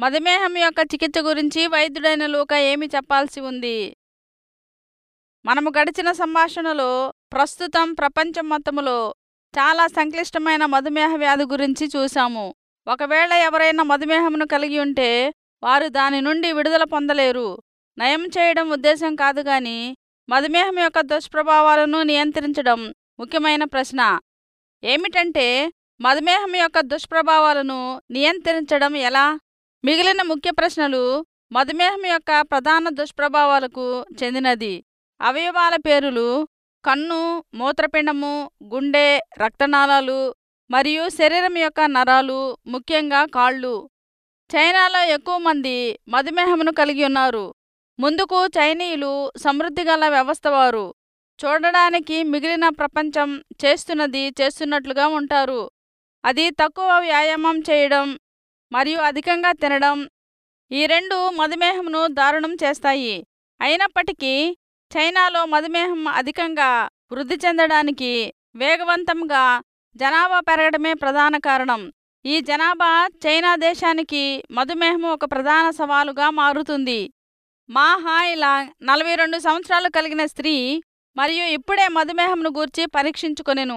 మధుమేహం యొక్క చికిత్స గురించి వైద్యుడైన లూకా ఏమి చెప్పాల్సి ఉంది మనము గడిచిన సంభాషణలో ప్రస్తుతం ప్రపంచం మొత్తములో చాలా సంక్లిష్టమైన మధుమేహ వ్యాధి గురించి చూశాము ఒకవేళ ఎవరైనా మధుమేహమును కలిగి ఉంటే వారు దాని నుండి విడుదల పొందలేరు నయం చేయడం ఉద్దేశం కాదు గాని మధుమేహం యొక్క దుష్ప్రభావాలను నియంత్రించడం ముఖ్యమైన ప్రశ్న ఏమిటంటే మధుమేహం యొక్క దుష్ప్రభావాలను నియంత్రించడం ఎలా మిగిలిన ముఖ్య ప్రశ్నలు మధుమేహం యొక్క ప్రధాన దుష్ప్రభావాలకు చెందినది అవయవాల పేరులు కన్ను మూత్రపిండము గుండె రక్తనాళాలు మరియు శరీరం యొక్క నరాలు ముఖ్యంగా కాళ్ళు చైనాలో ఎక్కువ మంది మధుమేహమును కలిగి ఉన్నారు ముందుకు చైనీయులు సమృద్ధి గల వ్యవస్థ వారు చూడడానికి మిగిలిన ప్రపంచం చేస్తున్నది చేస్తున్నట్లుగా ఉంటారు అది తక్కువ వ్యాయామం చేయడం మరియు అధికంగా తినడం ఈ రెండు మధుమేహమును దారుణం చేస్తాయి అయినప్పటికీ చైనాలో మధుమేహం అధికంగా వృద్ధి చెందడానికి వేగవంతంగా జనాభా పెరగడమే ప్రధాన కారణం ఈ జనాభా చైనా దేశానికి మధుమేహం ఒక ప్రధాన సవాలుగా మారుతుంది మా హాయిలాంగ్ నలభై రెండు సంవత్సరాలు కలిగిన స్త్రీ మరియు ఇప్పుడే మధుమేహంను గూర్చి పరీక్షించుకొనెను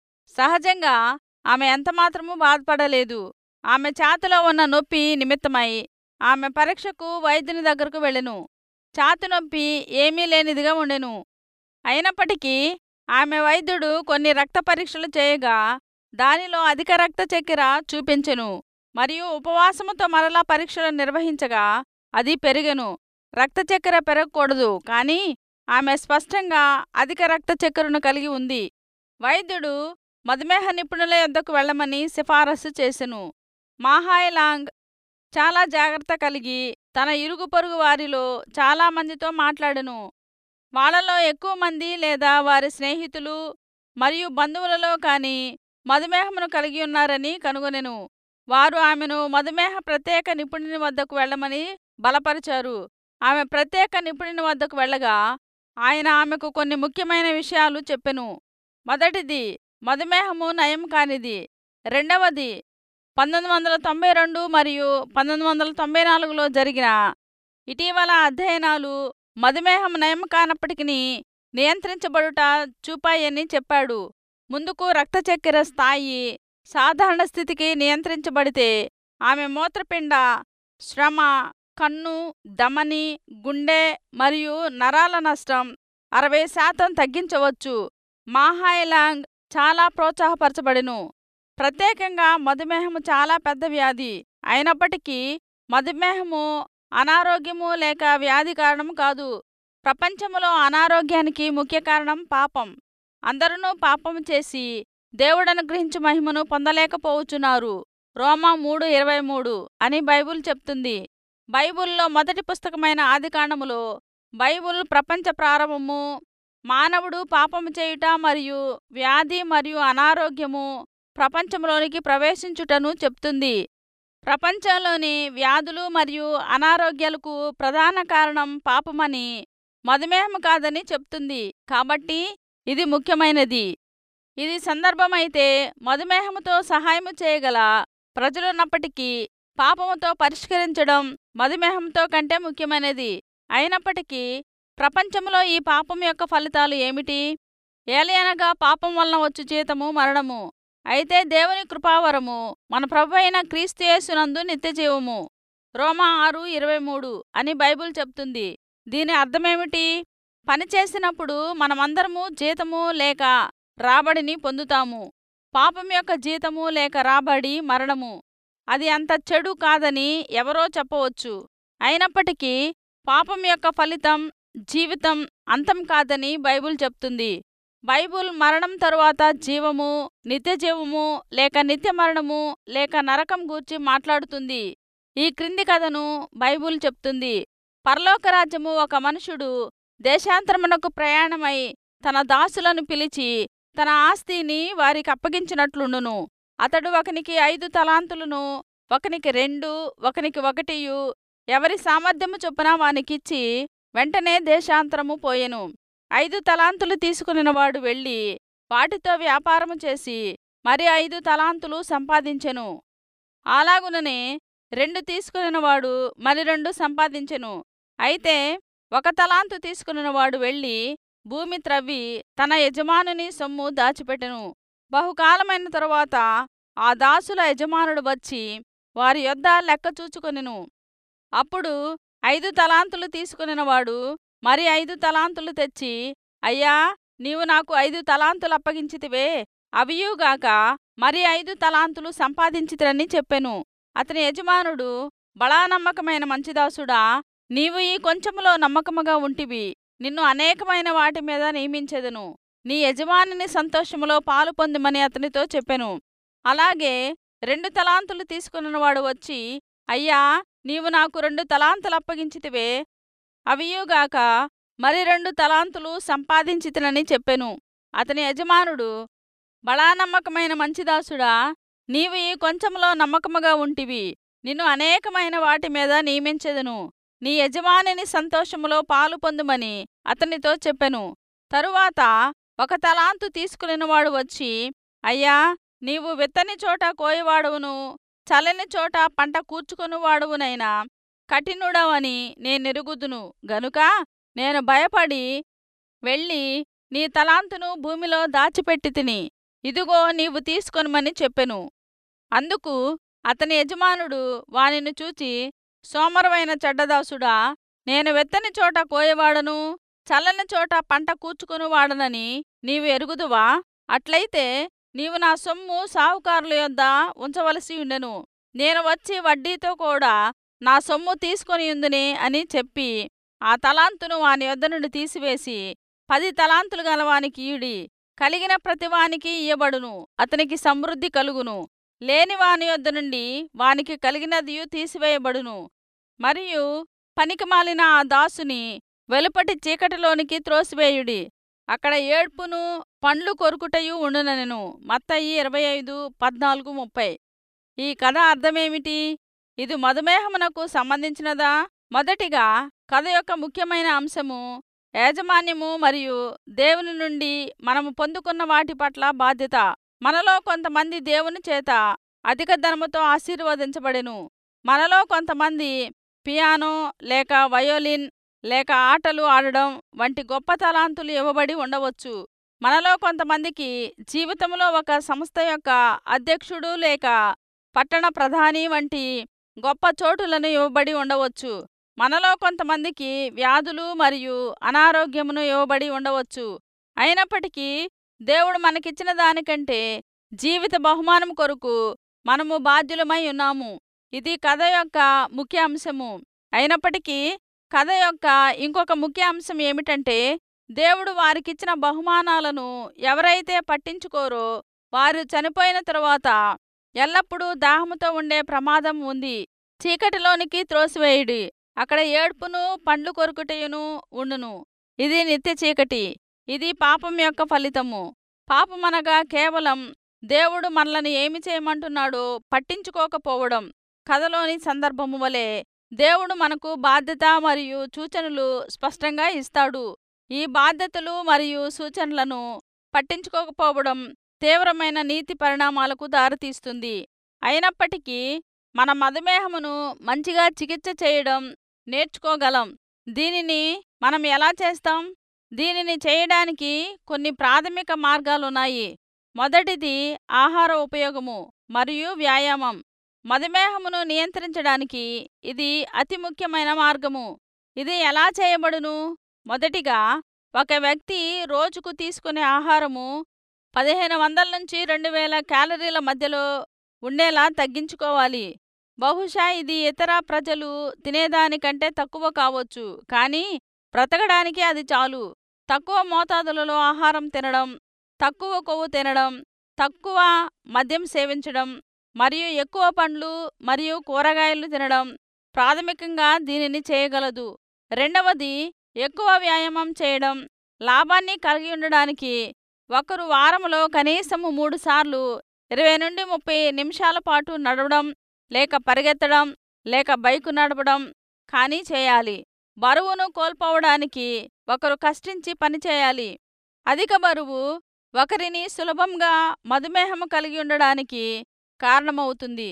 సహజంగా ఆమె ఎంతమాత్రమూ బాధపడలేదు ఆమె ఛాతిలో ఉన్న నొప్పి నిమిత్తమై ఆమె పరీక్షకు వైద్యుని దగ్గరకు వెళ్ళెను ఛాతి నొప్పి ఏమీ లేనిదిగా ఉండెను అయినప్పటికీ ఆమె వైద్యుడు కొన్ని రక్త పరీక్షలు చేయగా దానిలో అధిక రక్త చక్కెర చూపించెను మరియు ఉపవాసముతో మరలా పరీక్షలు నిర్వహించగా అది పెరిగెను రక్త చక్కెర పెరగకూడదు కానీ ఆమె స్పష్టంగా అధిక రక్త చక్కెరను కలిగి ఉంది వైద్యుడు మధుమేహ నిపుణుల యొద్దకు వెళ్ళమని సిఫారసు చేసెను మాహాయలాంగ్ చాలా జాగ్రత్త కలిగి తన ఇరుగు పొరుగు వారిలో చాలా మందితో మాట్లాడెను వాళ్ళలో ఎక్కువ మంది లేదా వారి స్నేహితులు మరియు బంధువులలో కాని మధుమేహమును కలిగి ఉన్నారని కనుగొనెను వారు ఆమెను మధుమేహ ప్రత్యేక నిపుణుని వద్దకు వెళ్ళమని బలపరిచారు ఆమె ప్రత్యేక నిపుణుని వద్దకు వెళ్ళగా ఆయన ఆమెకు కొన్ని ముఖ్యమైన విషయాలు చెప్పెను మొదటిది మధుమేహము నయం కానిది రెండవది పంతొమ్మిది వందల తొంభై రెండు మరియు పంతొమ్మిది వందల తొంభై నాలుగులో జరిగిన ఇటీవల అధ్యయనాలు మధుమేహం నయం కానప్పటికీ నియంత్రించబడుట చూపాయని చెప్పాడు ముందుకు రక్త చక్కెర స్థాయి సాధారణ స్థితికి నియంత్రించబడితే ఆమె మూత్రపిండ శ్రమ కన్ను దమని గుండె మరియు నరాల నష్టం అరవై శాతం తగ్గించవచ్చు మాహాయలాంగ్ చాలా ప్రోత్సాహపరచబడెను ప్రత్యేకంగా మధుమేహము చాలా పెద్ద వ్యాధి అయినప్పటికీ మధుమేహము అనారోగ్యము లేక వ్యాధి కారణం కాదు ప్రపంచములో అనారోగ్యానికి ముఖ్య కారణం పాపం అందరూ పాపము చేసి దేవుడనుగ్రహించు మహిమను పొందలేకపోవచ్చున్నారు రోమా మూడు ఇరవై మూడు అని బైబుల్ చెప్తుంది బైబుల్లో మొదటి పుస్తకమైన ఆదికాండములో బైబుల్ ప్రపంచ ప్రారంభము మానవుడు పాపము చేయుట మరియు వ్యాధి మరియు అనారోగ్యము ప్రపంచంలోనికి ప్రవేశించుటను చెప్తుంది ప్రపంచంలోని వ్యాధులు మరియు అనారోగ్యాలకు ప్రధాన కారణం పాపమని మధుమేహం కాదని చెప్తుంది కాబట్టి ఇది ముఖ్యమైనది ఇది సందర్భమైతే మధుమేహముతో సహాయము చేయగల ప్రజలున్నప్పటికీ పాపముతో పరిష్కరించడం మధుమేహంతో కంటే ముఖ్యమైనది అయినప్పటికీ ప్రపంచంలో ఈ పాపం యొక్క ఫలితాలు ఏమిటి ఏలయనగా పాపం వలన వచ్చు జీతము మరణము అయితే దేవుని కృపావరము మన ప్రభు అయిన క్రీస్తు యేసునందు నిత్యజీవము రోమా ఆరు ఇరవై మూడు అని బైబుల్ చెప్తుంది దీని అర్థమేమిటి పని చేసినప్పుడు మనమందరము జీతము లేక రాబడిని పొందుతాము పాపం యొక్క జీతము లేక రాబడి మరణము అది అంత చెడు కాదని ఎవరో చెప్పవచ్చు అయినప్పటికీ పాపం యొక్క ఫలితం జీవితం అంతం కాదని బైబుల్ చెప్తుంది బైబుల్ మరణం తరువాత జీవము నిత్యజీవము లేక నిత్య మరణము లేక నరకం గూర్చి మాట్లాడుతుంది ఈ క్రింది కథను బైబుల్ చెప్తుంది పరలోక రాజ్యము ఒక మనుషుడు దేశాంతరమునకు ప్రయాణమై తన దాసులను పిలిచి తన ఆస్తిని వారికి అప్పగించినట్లుండును అతడు ఒకనికి ఐదు తలాంతులను ఒకనికి రెండు ఒకనికి ఒకటియు ఎవరి సామర్థ్యము చొప్పున వానికిచ్చి వెంటనే దేశాంతరము పోయెను ఐదు తలాంతులు తీసుకునినవాడు వెళ్ళి వాటితో వ్యాపారము చేసి మరి ఐదు తలాంతులు సంపాదించెను అలాగుననే రెండు తీసుకునినవాడు మరి రెండు సంపాదించెను అయితే ఒక తలాంతు తీసుకునినవాడు వెళ్ళి భూమి త్రవ్వి తన యజమానుని సొమ్ము దాచిపెట్టెను బహుకాలమైన తరువాత ఆ దాసుల యజమానుడు వచ్చి వారి యొద్ద లెక్క చూచుకొనెను అప్పుడు ఐదు తలాంతులు తీసుకునినవాడు మరి ఐదు తలాంతులు తెచ్చి అయ్యా నీవు నాకు ఐదు తలాంతులు అప్పగించితివే అవియుగాక మరి ఐదు తలాంతులు సంపాదించితిరని చెప్పెను అతని యజమానుడు బడా నమ్మకమైన మంచిదాసుడా నీవు ఈ కొంచెములో నమ్మకముగా ఉంటివి నిన్ను అనేకమైన వాటి మీద నియమించెదను నీ యజమానిని సంతోషములో పాలు పొందిమని అతనితో చెప్పెను అలాగే రెండు తలాంతులు తీసుకున్నవాడు వచ్చి అయ్యా నీవు నాకు రెండు తలాంతులు అప్పగించితివే అవియుగాక మరి రెండు తలాంతులు సంపాదించితినని చెప్పెను అతని యజమానుడు బడా నమ్మకమైన మంచిదాసుడా నీవు ఈ కొంచెంలో నమ్మకముగా ఉంటివి నిన్ను అనేకమైన వాటి మీద నియమించెదను నీ యజమానిని సంతోషములో పాలు పొందుమని అతనితో చెప్పెను తరువాత ఒక తలాంతు తీసుకునినవాడు వచ్చి అయ్యా నీవు విత్తని చోట కోయవాడవును చల్లని చోట పంట కూర్చుకొనువాడవునైనా కఠినుడవని నేనెరుగుదును గనుక నేను భయపడి వెళ్ళి నీ తలాంతును భూమిలో దాచిపెట్టి తిని ఇదిగో నీవు తీసుకొనమని చెప్పెను అందుకు అతని యజమానుడు వానిని చూచి సోమరవైన చెడ్డదాసుడా నేను వెత్తని చోట కోయవాడను చల్లని చోట పంట కూర్చుకునివాడనని నీవు ఎరుగుదువా అట్లయితే నీవు నా సొమ్ము సావుకారుల యొద్ద ఉంచవలసి ఉండెను నేను వచ్చి వడ్డీతో కూడా నా సొమ్ము తీసుకొని ఉందునే అని చెప్పి ఆ తలాంతును వాని యొద్ద నుండి తీసివేసి పది తలాంతులు గలవానికి ఈడి కలిగిన ప్రతివానికి ఇయ్యబడును అతనికి సమృద్ధి కలుగును లేని వాని యొద్ద నుండి వానికి కలిగినదియు తీసివేయబడును మరియు పనికిమాలిన ఆ దాసుని వెలుపటి చీకటిలోనికి త్రోసివేయుడి అక్కడ ఏడ్పును పండ్లు కొరుకుటయు ఉండుననెను మత్తయి ఇరవై ఐదు పద్నాలుగు ముప్పై ఈ కథ అర్థమేమిటి ఇది మధుమేహమునకు సంబంధించినదా మొదటిగా కథ యొక్క ముఖ్యమైన అంశము యాజమాన్యము మరియు దేవుని నుండి మనము పొందుకున్న వాటి పట్ల బాధ్యత మనలో కొంతమంది దేవుని చేత అధిక ధనముతో ఆశీర్వదించబడెను మనలో కొంతమంది పియానో లేక వయోలిన్ లేక ఆటలు ఆడడం వంటి గొప్ప తలాంతులు ఇవ్వబడి ఉండవచ్చు మనలో కొంతమందికి జీవితంలో ఒక సంస్థ యొక్క అధ్యక్షుడు లేక పట్టణ ప్రధాని వంటి గొప్ప చోటులను ఇవ్వబడి ఉండవచ్చు మనలో కొంతమందికి వ్యాధులు మరియు అనారోగ్యమును ఇవ్వబడి ఉండవచ్చు అయినప్పటికీ దేవుడు మనకిచ్చిన దానికంటే జీవిత బహుమానం కొరకు మనము బాధ్యులమై ఉన్నాము ఇది కథ యొక్క ముఖ్య అంశము అయినప్పటికీ కథ యొక్క ఇంకొక ముఖ్య అంశం ఏమిటంటే దేవుడు వారికిచ్చిన బహుమానాలను ఎవరైతే పట్టించుకోరో వారు చనిపోయిన తరువాత ఎల్లప్పుడూ దాహముతో ఉండే ప్రమాదం ఉంది చీకటిలోనికి త్రోసివేయుడి అక్కడ ఏడ్పును పండ్లు కొరుకుటయును ఉండును ఇది నిత్య చీకటి ఇది పాపం యొక్క ఫలితము పాపమనగా కేవలం దేవుడు మనలను ఏమి చేయమంటున్నాడో పట్టించుకోకపోవడం కథలోని సందర్భము వలె దేవుడు మనకు బాధ్యత మరియు సూచనలు స్పష్టంగా ఇస్తాడు ఈ బాధ్యతలు మరియు సూచనలను పట్టించుకోకపోవడం తీవ్రమైన నీతి పరిణామాలకు దారితీస్తుంది అయినప్పటికీ మన మధుమేహమును మంచిగా చికిత్స చేయడం నేర్చుకోగలం దీనిని మనం ఎలా చేస్తాం దీనిని చేయడానికి కొన్ని ప్రాథమిక మార్గాలున్నాయి మొదటిది ఆహార ఉపయోగము మరియు వ్యాయామం మధుమేహమును నియంత్రించడానికి ఇది అతి ముఖ్యమైన మార్గము ఇది ఎలా చేయబడును మొదటిగా ఒక వ్యక్తి రోజుకు తీసుకునే ఆహారము పదిహేను వందల నుంచి రెండు వేల క్యాలరీల మధ్యలో ఉండేలా తగ్గించుకోవాలి బహుశా ఇది ఇతర ప్రజలు తినేదానికంటే తక్కువ కావచ్చు కానీ బ్రతకడానికి అది చాలు తక్కువ మోతాదులలో ఆహారం తినడం తక్కువ కొవ్వు తినడం తక్కువ మద్యం సేవించడం మరియు ఎక్కువ పండ్లు మరియు కూరగాయలు తినడం ప్రాథమికంగా దీనిని చేయగలదు రెండవది ఎక్కువ వ్యాయామం చేయడం లాభాన్ని కలిగి ఉండడానికి ఒకరు వారంలో కనీసము మూడుసార్లు ఇరవై నుండి ముప్పై నిమిషాల పాటు నడవడం లేక పరిగెత్తడం లేక బైకు నడపడం కానీ చేయాలి బరువును కోల్పోవడానికి ఒకరు కష్టించి పనిచేయాలి అధిక బరువు ఒకరిని సులభంగా మధుమేహము కలిగి ఉండడానికి కారణమవుతుంది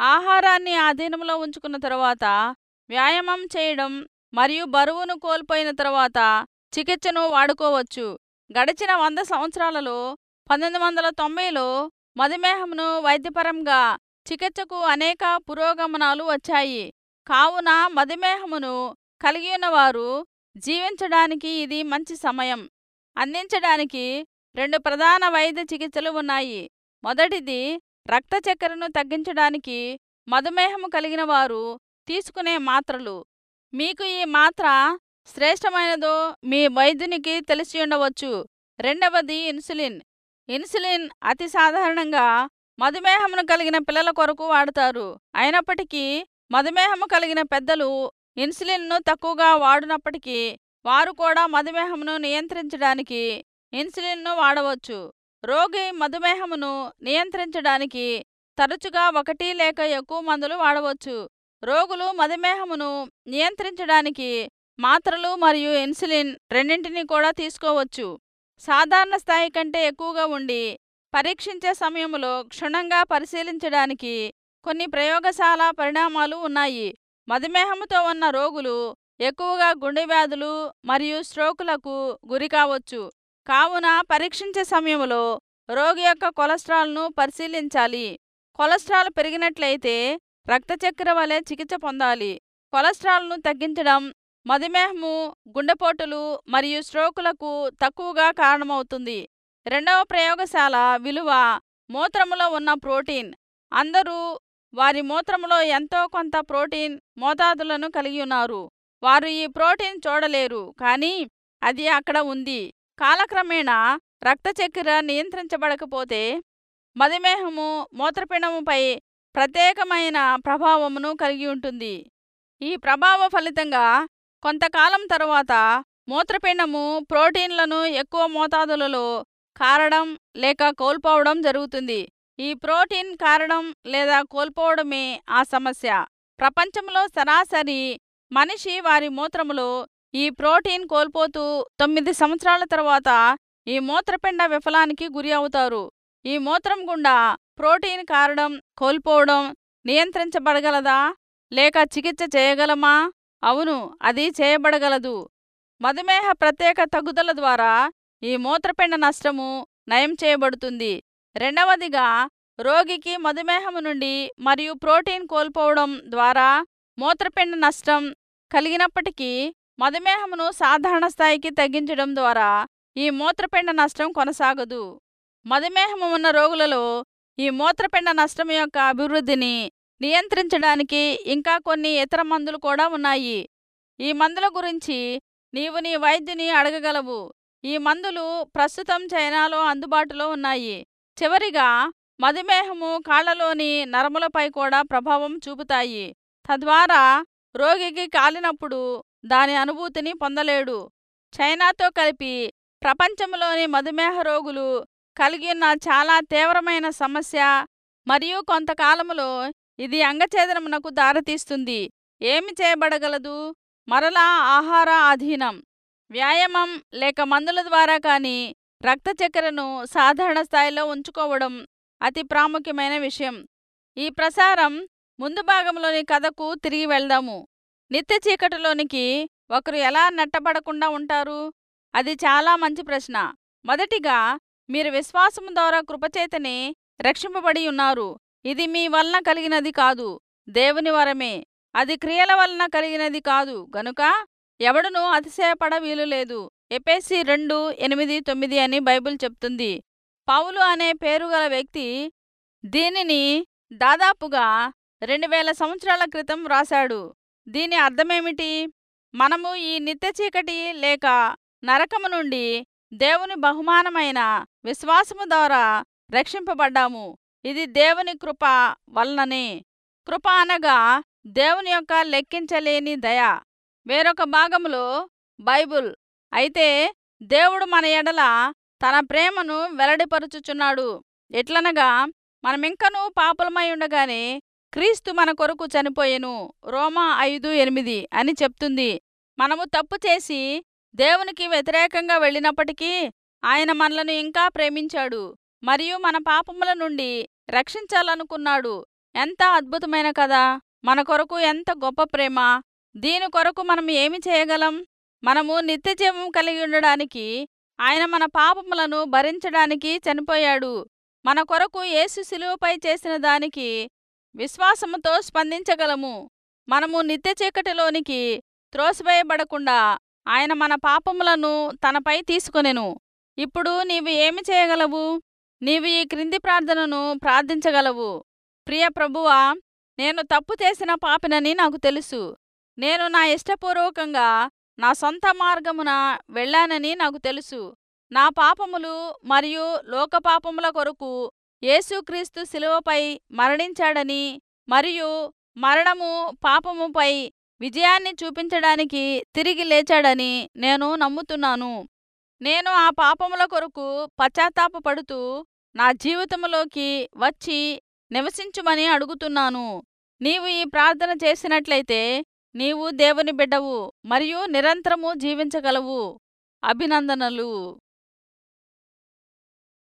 ఆహారాన్ని ఆధీనంలో ఉంచుకున్న తరువాత వ్యాయామం చేయడం మరియు బరువును కోల్పోయిన తరువాత చికిత్సను వాడుకోవచ్చు గడిచిన వంద సంవత్సరాలలో పంతొమ్మిది వందల తొంభైలో మధుమేహంను వైద్యపరంగా చికిత్సకు అనేక పురోగమనాలు వచ్చాయి కావున మధుమేహమును కలిగి ఉన్నవారు జీవించడానికి ఇది మంచి సమయం అందించడానికి రెండు ప్రధాన వైద్య చికిత్సలు ఉన్నాయి మొదటిది రక్త చక్కెరను తగ్గించడానికి మధుమేహము కలిగిన వారు తీసుకునే మాత్రలు మీకు ఈ మాత్ర శ్రేష్టమైనదో మీ వైద్యునికి తెలిసి ఉండవచ్చు రెండవది ఇన్సులిన్ ఇన్సులిన్ అతి సాధారణంగా మధుమేహమును కలిగిన పిల్లల కొరకు వాడతారు అయినప్పటికీ మధుమేహము కలిగిన పెద్దలు ఇన్సులిన్ను తక్కువగా వాడినప్పటికీ వారు కూడా మధుమేహమును నియంత్రించడానికి ఇన్సులిన్ను వాడవచ్చు రోగి మధుమేహమును నియంత్రించడానికి తరచుగా ఒకటి లేక ఎక్కువ మందులు వాడవచ్చు రోగులు మధుమేహమును నియంత్రించడానికి మాత్రలు మరియు ఇన్సులిన్ రెండింటినీ కూడా తీసుకోవచ్చు సాధారణ స్థాయి కంటే ఎక్కువగా ఉండి పరీక్షించే సమయంలో క్షుణ్ణంగా పరిశీలించడానికి కొన్ని ప్రయోగశాల పరిణామాలు ఉన్నాయి మధుమేహంతో ఉన్న రోగులు ఎక్కువగా గుండె వ్యాధులు మరియు స్ట్రోకులకు గురి కావచ్చు కావున పరీక్షించే సమయంలో రోగి యొక్క కొలెస్ట్రాల్ను పరిశీలించాలి కొలెస్ట్రాల్ పెరిగినట్లయితే రక్త చక్కెర వలె చికిత్స పొందాలి కొలెస్ట్రాల్ను తగ్గించడం మధుమేహము గుండెపోటులు మరియు స్ట్రోకులకు తక్కువగా కారణమవుతుంది రెండవ ప్రయోగశాల విలువ మూత్రములో ఉన్న ప్రోటీన్ అందరూ వారి మూత్రములో ఎంతో కొంత ప్రోటీన్ మోతాదులను కలిగి ఉన్నారు వారు ఈ ప్రోటీన్ చూడలేరు కానీ అది అక్కడ ఉంది కాలక్రమేణా రక్త చక్కెర నియంత్రించబడకపోతే మధుమేహము మూత్రపిండముపై ప్రత్యేకమైన ప్రభావమును కలిగి ఉంటుంది ఈ ప్రభావ ఫలితంగా కొంతకాలం తరువాత మూత్రపిండము ప్రోటీన్లను ఎక్కువ మోతాదులలో కారడం లేక కోల్పోవడం జరుగుతుంది ఈ ప్రోటీన్ కారడం లేదా కోల్పోవడమే ఆ సమస్య ప్రపంచంలో సరాసరి మనిషి వారి మూత్రములో ఈ ప్రోటీన్ కోల్పోతూ తొమ్మిది సంవత్సరాల తర్వాత ఈ మూత్రపిండ విఫలానికి గురి అవుతారు ఈ మూత్రం గుండా ప్రోటీన్ కారడం కోల్పోవడం నియంత్రించబడగలదా లేక చికిత్స చేయగలమా అవును అది చేయబడగలదు మధుమేహ ప్రత్యేక తగ్గుదల ద్వారా ఈ మూత్రపిండ నష్టము నయం చేయబడుతుంది రెండవదిగా రోగికి మధుమేహము నుండి మరియు ప్రోటీన్ కోల్పోవడం ద్వారా మూత్రపిండ నష్టం కలిగినప్పటికీ మధుమేహమును సాధారణ స్థాయికి తగ్గించడం ద్వారా ఈ మూత్రపిండ నష్టం కొనసాగదు మధుమేహము ఉన్న రోగులలో ఈ మూత్రపిండ నష్టం యొక్క అభివృద్ధిని నియంత్రించడానికి ఇంకా కొన్ని ఇతర మందులు కూడా ఉన్నాయి ఈ మందుల గురించి నీవు నీ వైద్యుని అడగగలవు ఈ మందులు ప్రస్తుతం చైనాలో అందుబాటులో ఉన్నాయి చివరిగా మధుమేహము కాళ్లలోని నరములపై కూడా ప్రభావం చూపుతాయి తద్వారా రోగికి కాలినప్పుడు దాని అనుభూతిని పొందలేడు చైనాతో కలిపి ప్రపంచంలోని మధుమేహ రోగులు కలిగి ఉన్న చాలా తీవ్రమైన సమస్య మరియు కొంతకాలములో ఇది అంగఛేదనమునకు దారితీస్తుంది ఏమి చేయబడగలదు మరలా ఆహార అధీనం వ్యాయామం లేక మందుల ద్వారా కానీ రక్త చక్కెరను సాధారణ స్థాయిలో ఉంచుకోవడం అతి ప్రాముఖ్యమైన విషయం ఈ ప్రసారం ముందు భాగంలోని కథకు తిరిగి వెళ్దాము నిత్య చీకటిలోనికి ఒకరు ఎలా నెట్టబడకుండా ఉంటారు అది చాలా మంచి ప్రశ్న మొదటిగా మీరు విశ్వాసము ద్వారా కృపచేతనే రక్షింపబడి ఉన్నారు ఇది మీ వలన కలిగినది కాదు దేవుని వరమే అది క్రియల వలన కలిగినది కాదు గనుక ఎవడునూ అతిశయపడ వీలులేదు ఎపేసి రెండు ఎనిమిది తొమ్మిది అని బైబిల్ చెప్తుంది పౌలు అనే పేరుగల వ్యక్తి దీనిని దాదాపుగా రెండు వేల సంవత్సరాల క్రితం వ్రాశాడు దీని అర్థమేమిటి మనము ఈ నిత్య చీకటి లేక నరకము నుండి దేవుని బహుమానమైన విశ్వాసము ద్వారా రక్షింపబడ్డాము ఇది దేవుని కృప వలననే కృప అనగా దేవుని యొక్క లెక్కించలేని దయ వేరొక భాగములో బైబుల్ అయితే దేవుడు మన ఎడల తన ప్రేమను వెల్లడిపరుచుచున్నాడు ఎట్లనగా మనమింకనూ పాపులమై ఉండగానే క్రీస్తు మన కొరకు చనిపోయెను రోమా ఐదు ఎనిమిది అని చెప్తుంది మనము తప్పు చేసి దేవునికి వ్యతిరేకంగా వెళ్ళినప్పటికీ ఆయన మనలను ఇంకా ప్రేమించాడు మరియు మన పాపముల నుండి రక్షించాలనుకున్నాడు ఎంత అద్భుతమైన కదా మన కొరకు ఎంత గొప్ప ప్రేమ దీని కొరకు మనం ఏమి చేయగలం మనము నిత్యజీవం కలిగి ఉండడానికి ఆయన మన పాపములను భరించడానికి చనిపోయాడు మన కొరకు యేసు శిలువపై చేసిన దానికి విశ్వాసముతో స్పందించగలము మనము నిత్య చీకటిలోనికి త్రోసివేయబడకుండా ఆయన మన పాపములను తనపై తీసుకొనెను ఇప్పుడు నీవు ఏమి చేయగలవు నీవు ఈ క్రింది ప్రార్థనను ప్రార్థించగలవు ప్రియ ప్రభువా నేను తప్పు చేసిన పాపినని నాకు తెలుసు నేను నా ఇష్టపూర్వకంగా నా సొంత మార్గమున వెళ్ళానని నాకు తెలుసు నా పాపములు మరియు లోక పాపముల కొరకు యేసుక్రీస్తు శిలువపై మరణించాడని మరియు మరణము పాపముపై విజయాన్ని చూపించడానికి తిరిగి లేచాడని నేను నమ్ముతున్నాను నేను ఆ పాపముల కొరకు పశ్చాత్తాపపడుతూ నా జీవితములోకి వచ్చి నివసించుమని అడుగుతున్నాను నీవు ఈ ప్రార్థన చేసినట్లయితే నీవు దేవుని బిడ్డవు మరియు నిరంతరము జీవించగలవు అభినందనలు